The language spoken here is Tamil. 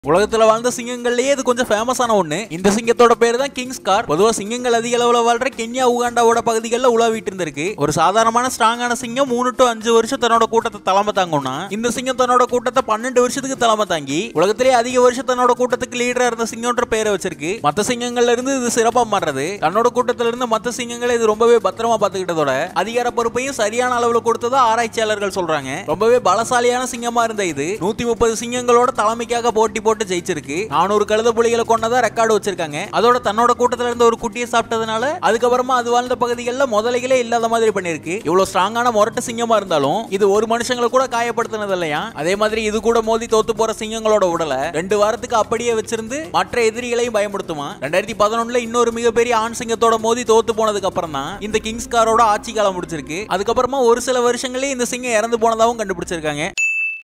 உலகத்துல வாழ்ந்த சிங்கங்கள்லயே இது கொஞ்சம் ஃபேமஸான ஒண்ணு இந்த சிங்கத்தோட பேரு தான் கிங்ஸ் கார் பொதுவா சிங்கங்கள் அதிக அளவுல வாழ்ற கென்யா உகாண்டாவோட பகுதிகளில் உலாவிட்டு இருந்திருக்கு ஒரு சாதாரணமான ஸ்ட்ராங்கான சிங்கம் மூணு டு அஞ்சு வருஷம் தன்னோட கூட்டத்தை தலைமை தாங்கும்னா இந்த சிங்கம் தன்னோட கூட்டத்தை பன்னெண்டு வருஷத்துக்கு தலைமை தாங்கி உலகத்திலேயே அதிக வருஷம் தன்னோட கூட்டத்துக்கு லீடரா இருந்த சிங்கம்ன்ற பேரை வச்சிருக்கு மத்த சிங்கங்கள்ல இருந்து இது சிறப்பா மாறுறது தன்னோட கூட்டத்துல இருந்து மத்த சிங்கங்களை இது ரொம்பவே பத்திரமா பாத்துக்கிட்டதோட அதிகார பொறுப்பையும் சரியான அளவுல கொடுத்ததா ஆராய்ச்சியாளர்கள் சொல்றாங்க ரொம்பவே பலசாலியான சிங்கமா இருந்த இது நூத்தி முப்பது சிங்கங்களோட தலைமைக்காக போட்டி போட்டு ஜெயிச்சிருக்கு நானூறு கழுத புலிகளை கொண்டதா ரெக்கார்டு வச்சிருக்காங்க அதோட தன்னோட கூட்டத்துல இருந்த ஒரு குட்டியை சாப்பிட்டதுனால அதுக்கப்புறமா அது வாழ்ந்த பகுதிகளில் முதலைகளே இல்லாத மாதிரி பண்ணிருக்கு இவ்வளவு ஸ்ட்ராங்கான முரட்டு சிங்கமா இருந்தாலும் இது ஒரு மனுஷங்களை கூட காயப்படுத்தினது இல்லையா அதே மாதிரி இது கூட மோதி தோத்து போற சிங்கங்களோட உடலை ரெண்டு வாரத்துக்கு அப்படியே வச்சிருந்து மற்ற எதிரிகளையும் பயமுடுத்துமா ரெண்டாயிரத்தி பதினொன்னுல இன்னொரு மிகப்பெரிய ஆண் சிங்கத்தோட மோதி தோத்து போனதுக்கு அப்புறம் தான் இந்த கிங்ஸ் காரோட ஆட்சி காலம் முடிச்சிருக்கு அதுக்கப்புறமா ஒரு சில வருஷங்களே இந்த சிங்கம் இறந்து போனதாகவும் கண்டுபிடிச்சிருக்காங்க